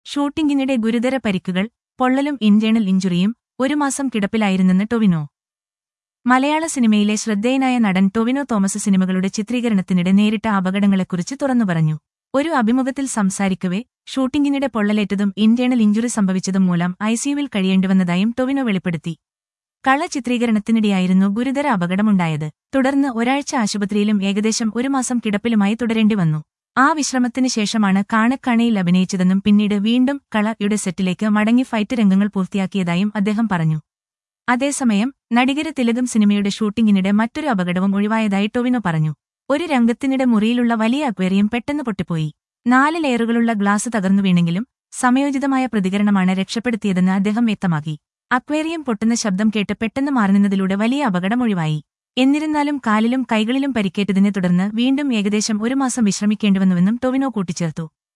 ഷൂട്ടിംഗിനിടെ ഗുരുതര പരിക്കുകൾ പൊള്ളലും ഇന്റേണൽ ഇഞ്ചുറിയും ഒരു മാസം കിടപ്പിലായിരുന്നെന്ന് ടൊവിനോ മലയാള സിനിമയിലെ ശ്രദ്ധേയനായ നടൻ ടൊവിനോ തോമസ് സിനിമകളുടെ ചിത്രീകരണത്തിനിടെ നേരിട്ട അപകടങ്ങളെക്കുറിച്ച് തുറന്നു പറഞ്ഞു ഒരു അഭിമുഖത്തിൽ സംസാരിക്കവേ ഷൂട്ടിംഗിനിടെ പൊള്ളലേറ്റതും ഇന്റേണൽ ഇഞ്ചുറി സംഭവിച്ചതും മൂലം ഐസിയുവിൽ കഴിയേണ്ടിവന്നതായും ടൊവിനോ വെളിപ്പെടുത്തി കള ചിത്രീകരണത്തിനിടെയായിരുന്നു ഗുരുതര അപകടമുണ്ടായത് തുടർന്ന് ഒരാഴ്ച ആശുപത്രിയിലും ഏകദേശം ഒരു മാസം കിടപ്പിലുമായി തുടരേണ്ടി വന്നു ആ വിശ്രമത്തിന് ശേഷമാണ് കാണക്കണയിൽ അഭിനയിച്ചതെന്നും പിന്നീട് വീണ്ടും കളയുടെ സെറ്റിലേക്ക് മടങ്ങി ഫൈറ്റ് രംഗങ്ങൾ പൂർത്തിയാക്കിയതായും അദ്ദേഹം പറഞ്ഞു അതേസമയം നടികര തിലകം സിനിമയുടെ ഷൂട്ടിംഗിനിടെ മറ്റൊരു അപകടവും ഒഴിവായതായി ടൊവിനോ പറഞ്ഞു ഒരു രംഗത്തിനിടെ മുറിയിലുള്ള വലിയ അക്വേറിയം പെട്ടെന്ന് പൊട്ടിപ്പോയി നാല് ലെയറുകളുള്ള ഗ്ലാസ് തകർന്നു വീണെങ്കിലും സമയോചിതമായ പ്രതികരണമാണ് രക്ഷപ്പെടുത്തിയതെന്ന് അദ്ദേഹം വ്യക്തമാക്കി അക്വേറിയം പൊട്ടുന്ന ശബ്ദം കേട്ട് പെട്ടെന്ന് മാറുന്നതിലൂടെ വലിയ അപകടം ഒഴിവായി എന്നിരുന്നാലും കാലിലും കൈകളിലും പരിക്കേറ്റതിനെ തുടർന്ന് വീണ്ടും ഏകദേശം ഒരു മാസം വിശ്രമിക്കേണ്ടിവന്നുവെന്നും ടൊവിനോ കൂട്ടിച്ചേർത്തു